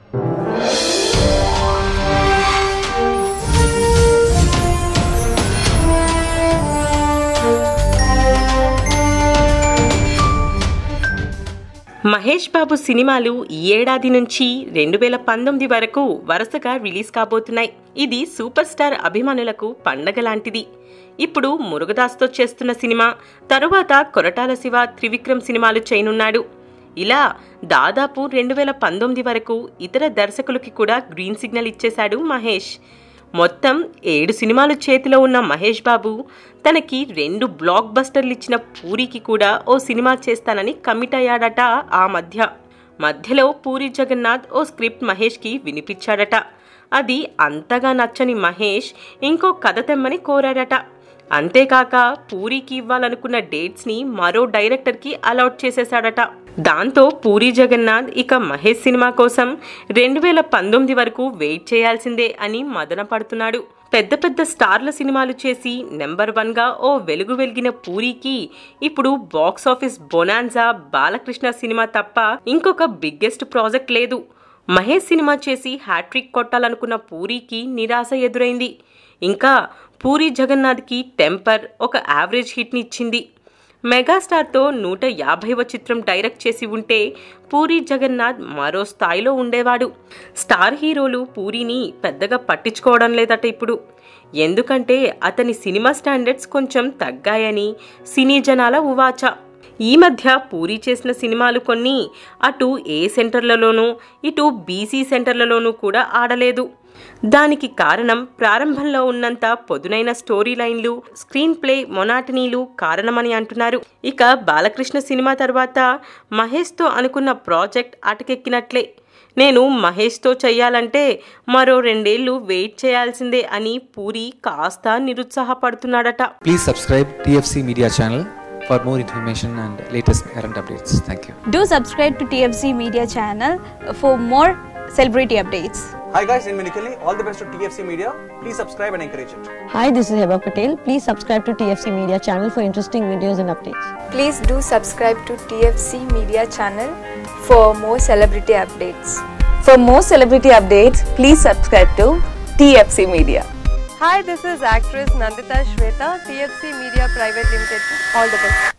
మహేష్ బాబు సినిమాలు ఈ ఏడాది నుంచి రెండు వేల పంతొమ్మిది వరకు వరుసగా రిలీజ్ కాబోతున్నాయి ఇది సూపర్ స్టార్ అభిమానులకు పండగ లాంటిది ఇప్పుడు మురుగదాస్తో చేస్తున్న సినిమా తరువాత కొరటాల శివ త్రివిక్రమ్ సినిమాలు చేయనున్నాడు ఇలా దాదాపు రెండు వేల పంతొమ్మిది వరకు ఇతర దర్శకులకి కూడా గ్రీన్ సిగ్నల్ ఇచ్చేశాడు మహేష్ మొత్తం ఏడు సినిమాలు చేతిలో ఉన్న మహేష్ బాబు తనకి రెండు బ్లాక్ బస్టర్లు ఇచ్చిన పూరికి కూడా ఓ సినిమా చేస్తానని కమిట్ అయ్యాడట ఆ మధ్య మధ్యలో పూరి జగన్నాథ్ ఓ స్క్రిప్ట్ మహేష్కి వినిపించాడట అది అంతగా నచ్చని మహేష్ ఇంకో కథ తెమ్మని కోరాడట అంతేకాక పూరికి ఇవ్వాలనుకున్న డేట్స్ని మరో డైరెక్టర్కి అలాట్ చేసేశాడట దాంతో పూరి జగన్నాథ్ ఇక మహేష్ సినిమా కోసం రెండు వేల పంతొమ్మిది వరకు వెయిట్ చేయాల్సిందే అని మదన పడుతున్నాడు పెద్ద పెద్ద స్టార్ల సినిమాలు చేసి నెంబర్ వన్గా ఓ వెలుగు వెలిగిన పూరికి ఇప్పుడు box office bonanza Balakrishna cinema తప్ప ఇంకొక బిగ్గెస్ట్ ప్రాజెక్ట్ లేదు మహేష్ సినిమా చేసి హ్యాట్రిక్ కొట్టాలనుకున్న పూరికి నిరాశ ఎదురైంది ఇంకా పూరి జగన్నాథ్కి టెంపర్ ఒక యావరేజ్ హిట్ని ఇచ్చింది మెగాస్టార్తో నూట యాభైవ చిత్రం డైరెక్ట్ చేసి ఉంటే పూరి జగన్నాథ్ మరో స్థాయిలో ఉండేవాడు స్టార్ హీరోలు పూరిని పెద్దగా పట్టించుకోవడం లేదట ఇప్పుడు ఎందుకంటే అతని సినిమా స్టాండర్డ్స్ కొంచెం తగ్గాయని సినీ జనాల ఉవాచ ఈ మధ్య పూరి చేసిన సినిమాలు కొన్ని అటు ఏ సెంటర్లలోనూ ఇటు బీసీ సెంటర్లలోనూ కూడా ఆడలేదు దానికి కారణం ప్రారంభంలో ఉన్నంత పొదునైన స్టోరీ లైన్లు స్క్రీన్ ప్లే మొనాటనీలు కారణమని అంటున్నారు ఇక బాలకృష్ణ సినిమా తర్వాత మహేష్తో అనుకున్న ప్రాజెక్ట్ అటకెక్కినట్లే నేను మహేష్తో చెయ్యాలంటే మరో రెండేళ్లు వెయిట్ చేయాల్సిందే అని పూరి కాస్త నిరుత్సాహపడుతున్నాడట Please subscribe TFC Media channel for more information and latest current updates. Thank you. Do subscribe to TFC Media channel for more celebrity updates. Hi guys, in Minikali, all the best to TFC Media. Please subscribe and encourage it. Hi, this is Heba Patel. Please subscribe to TFC Media channel for interesting videos and updates. Please do subscribe to TFC Media channel for more celebrity updates. For more celebrity updates, please subscribe to TFC Media. Hi, this is actress Nandita Shweta, TFC Media Private Limited. All the best.